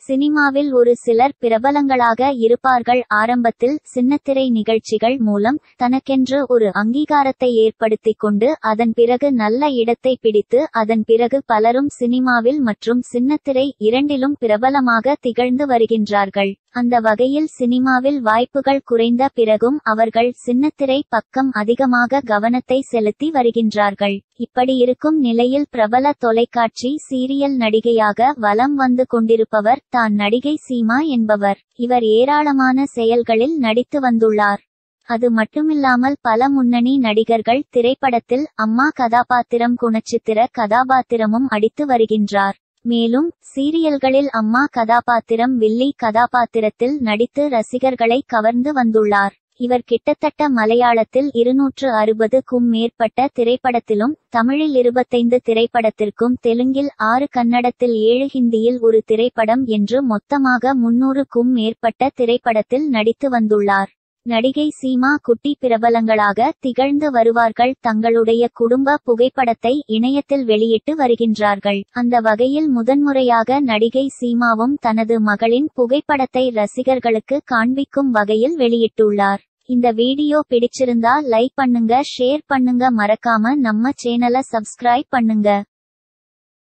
சினிமாவில் ஒரு சிலர் பிரபலங்களாக இருப்பார்கள் ஆரம்பத்தில் சின்னத்திரை நிகழ்ச்சிகள் மூலம் தனக்கென்று ஒரு அங்கீகாரத்தை ஏற்படுத்திக் கொண்டு அதன் பிறகு நல்ல இடத்தை பிடித்து அதன் பிறகு பலரும் சினிமாவில் மற்றும் சின்னத்திரை இரண்டிலும் பிரபலமாக திகழ்ந்து வருகின்றார்கள் அந்த வகையில் சினிமாவில் வாய்ப்புகள் குறைந்த பிறகும் அவர்கள் சின்னத்திரை பக்கம் அதிகமாக கவனத்தை செலுத்தி வருகின்றார்கள் இப்படி இருக்கும் நிலையில் பிரபல தொலைக்காட்சி சீரியல் நடிகையாக வலம் வந்து கொண்டிருப்பவர் தான் நடிகை சீமா என்பவர் இவர் ஏராளமான செயல்களில் நடித்து வந்துள்ளார் அது மட்டுமில்லாமல் பல முன்னணி நடிகர்கள் திரைப்படத்தில் அம்மா கதாபாத்திரம் குணச்சித்திர கதாபாத்திரமும் அடித்து வருகின்றார் மேலும் சீரியல்களில் அம்மா கதாபாத்திரம் வில்லி கதாபாத்திரத்தில் நடித்து ரசிகர்களை கவர்ந்து வந்துள்ளார் இவர் கிட்டத்தட்ட மலையாளத்தில் இருநூற்று அறுபதுக்கும் மேற்பட்ட திரைப்படத்திலும் தமிழில் இருபத்தைந்து திரைப்படத்திற்கும் தெலுங்கில் ஆறு கன்னடத்தில் ஏழு ஹிந்தியில் ஒரு திரைப்படம் என்று மொத்தமாக முன்னூறுக்கும் மேற்பட்ட திரைப்படத்தில் நடித்து வந்துள்ளார் நடிகை சீமா குட்டி பிரபலங்களாக திகழ்ந்து வருவார்கள் தங்களுடைய குடும்ப புகைப்படத்தை இணையத்தில் வெளியிட்டு வருகின்றார்கள் அந்த வகையில் முதன்முறையாக நடிகை சீமாவும் தனது மகளின் புகைப்படத்தை ரசிகர்களுக்கு காண்பிக்கும் வகையில் வெளியிட்டுள்ளார் இந்த வீடியோ பிடிச்சிருந்தா லைக் பண்ணுங்க ஷேர் பண்ணுங்க மறக்காம நம்ம சேனலை சப்ஸ்கிரைப் பண்ணுங்க